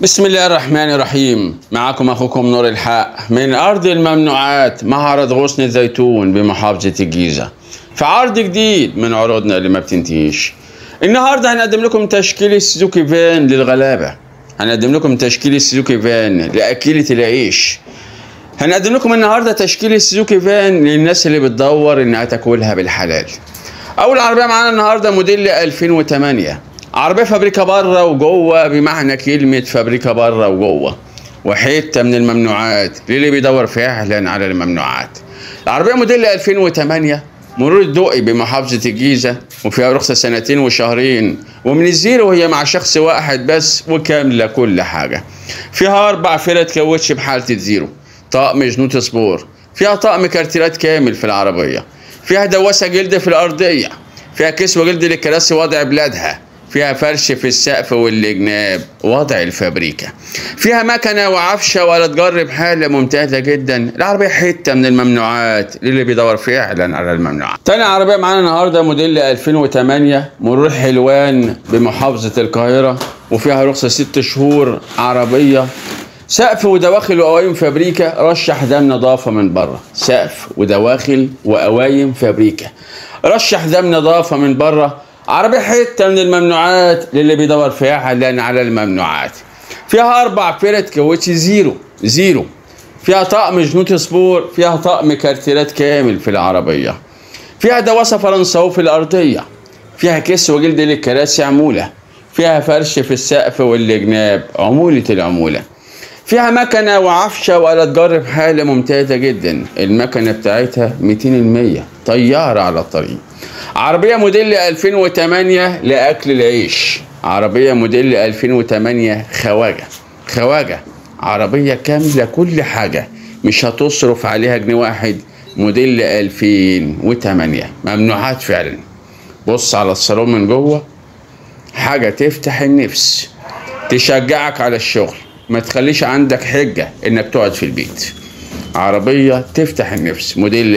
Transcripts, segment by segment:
بسم الله الرحمن الرحيم معكم اخوكم نور الحق من ارض الممنوعات معرض غصن الزيتون بمحافظه الجيزه في عرض جديد من عروضنا اللي ما بتنتهيش النهارده هنقدم لكم تشكيل السوزوكي فان للغلابه هنقدم لكم تشكيل السوزوكي فان لاكيله العيش هنقدم لكم النهارده تشكيل السوزوكي فان للناس اللي بتدور انها تاكلها بالحلال اول عربيه معانا النهارده موديل 2008 عربيه فابريكا بره وجوه بمعنى كلمه فابريكا بره وجوه وحته من الممنوعات للي بيدور فعلا على الممنوعات العربيه موديل 2008 مرور الدقي بمحافظة الجيزة وفيها رخصة سنتين وشهرين ومن الزيرو هي مع شخص واحد بس وكاملة كل حاجة فيها أربع فرد كاوتش بحالة الزيرو طقم جنوط سبور فيها طقم كارتيرات كامل في العربية فيها دواسة جلد في الأرضية فيها كسوة جلد للكراسي وضع بلادها فيها فرش في السقف والجناب وضع الفابريكا فيها مكنة وعفشة ولا تجرب حالة ممتازة جدا العربية حتة من الممنوعات للي بيدور فعلا على الممنوعات تاني عربية معانا النهاردة موديل 2008 مرور حلوان بمحافظة القاهرة وفيها رخصة ست شهور عربية سقف ودواخل وقوايم فابريكا رشح دام نظافة من بره سقف ودواخل وقوايم فابريكا رشح دام نظافة من بره عربية حتة من الممنوعات للي بيدور فعلا على الممنوعات فيها أربع فرد كاوتش زيرو زيرو فيها طقم جنوط سبور فيها طقم كارتيرات كامل في العربية فيها دواسة فرنساوي في الأرضية فيها كسوة جلد للكراسي عمولة فيها فرش في السقف والجناب عمولة العمولة فيها مكنة وعفشة ولا تجرب حالة ممتازة جدا المكنة بتاعتها 200 المية طيارة على الطريق عربية موديل 2008 لأكل العيش عربية موديل 2008 خواجة خواجة عربية كاملة كل حاجة مش هتصرف عليها جنيه واحد موديل 2008 ممنوعات فعلا بص على الصالون من جوه حاجة تفتح النفس تشجعك على الشغل ما تخليش عندك حجة انك تقعد في البيت عربية تفتح النفس موديل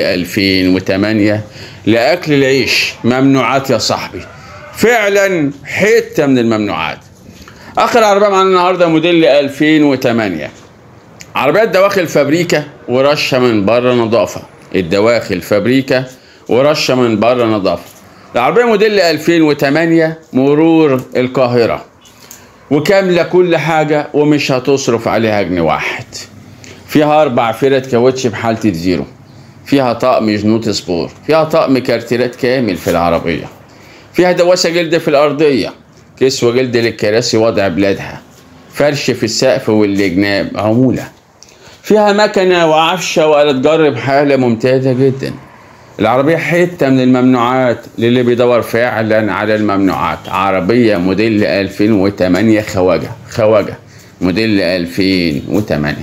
2008 لأكل العيش ممنوعات يا صاحبي فعلا حتة من الممنوعات آخر عربية معانا النهاردة موديل 2008 عربيات دواخل فابريكا ورشة من بره نظافة الدواخل فابريكا ورشة من بره نظافة العربية موديل 2008 مرور القاهرة وكاملة كل حاجة ومش هتصرف عليها جنيه واحد فيها أربع فرد كاوتش بحالة الزيرو فيها طقم جنوط سبور فيها طقم كارتيرات كامل في العربية فيها دواسة جلد في الأرضية كسوة جلد للكراسي وضع بلادها فرش في السقف والجناب عمولة فيها مكنة وعفشة ولا تجرب حالة ممتازة جدا العربية حتة من الممنوعات للي بيدور فعلا على الممنوعات عربية موديل 2008 خواجة خواجة موديل 2008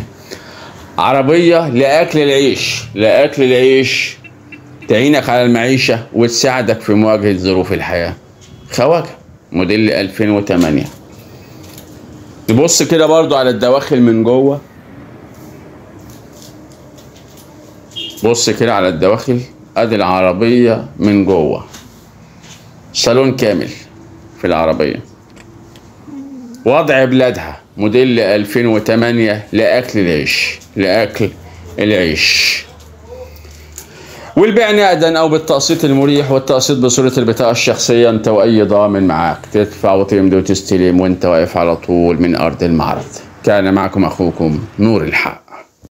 عربية لأكل العيش لأكل العيش تعينك على المعيشة وتساعدك في مواجهة ظروف الحياة خواجة موديل 2008 نبص كده برضو على الدواخل من جوه بص كده على الدواخل ادي العربية من جوه صالون كامل في العربية وضع بلادها موديل 2008 لأكل العيش لأكل العيش والبيع نقدا أو بالتقسيط المريح والتقسيط بصورة البطاقة الشخصية أنت وأي ضامن معاك تدفع وتمضي وتستلم وأنت واقف على طول من أرض المعرض كان معكم أخوكم نور الحق